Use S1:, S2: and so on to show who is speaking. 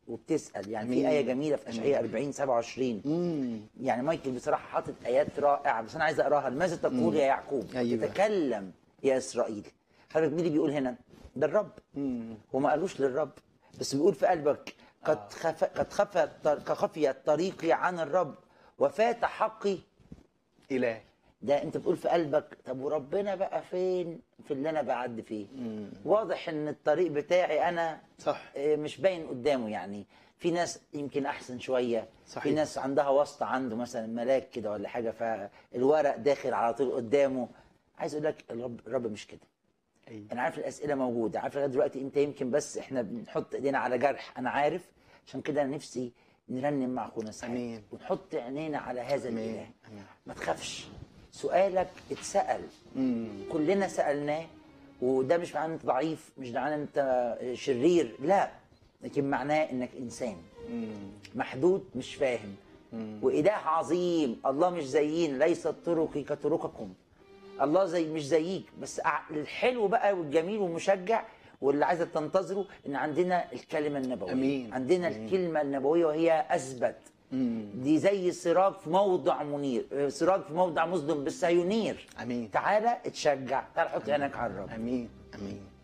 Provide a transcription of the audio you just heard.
S1: وبتسال يعني
S2: أمين.
S1: في ايه جميله في اشعياء 40 27
S2: امم
S1: يعني مايكل بصراحه حاطط ايات رائعه بس انا عايز اقراها ماذا تقول يا يعقوب
S2: أيوة.
S1: تتكلم يا اسرائيل حضرتك مين اللي بيقول هنا ده الرب
S2: امم
S1: هو ما قالوش للرب بس بيقول في قلبك قد خف قد خف قد خفي طريقي عن الرب وفات حقي
S2: اله
S1: ده انت بتقول في قلبك طب وربنا بقى فين في اللي انا بعدي فيه واضح ان الطريق بتاعي انا
S2: صح
S1: آه، مش باين قدامه يعني في ناس يمكن احسن شويه
S2: صحيح.
S1: في ناس عندها واسطه عنده مثلا ملاك كده ولا حاجه فالورق داخل على طول قدامه عايز اقول لك الرب الرب مش كده
S2: ايوه
S1: انا عارف الاسئله موجوده عارف لغايه دلوقتي انت يمكن بس احنا بنحط ايدينا على جرح انا عارف عشان كده انا نفسي نرنم مع اخونا سعيد
S2: أمين.
S1: ونحط عينينا على هذا
S2: أمين.
S1: الاله
S2: أمين.
S1: ما تخافش سؤالك اتسال
S2: امم
S1: كلنا سالناه وده مش معناه انت ضعيف مش معناه انت شرير لا لكن معناه انك انسان
S2: امم
S1: محدود مش فاهم وإله عظيم الله مش زينا ليست طرقي كطرقكم الله زي مش زيك بس أع- الحلو بقى والجميل والمشجع واللي عايزه تنتظره ان عندنا الكلمه النبويه
S2: أمين.
S1: عندنا
S2: أمين.
S1: الكلمه النبويه وهي اثبت دي زي سراج في موضع منير آه، سراج في موضع مظلم بس هينير
S2: امين
S1: تعالى اتشجع تعالى حط عينك على الرب
S2: امين امين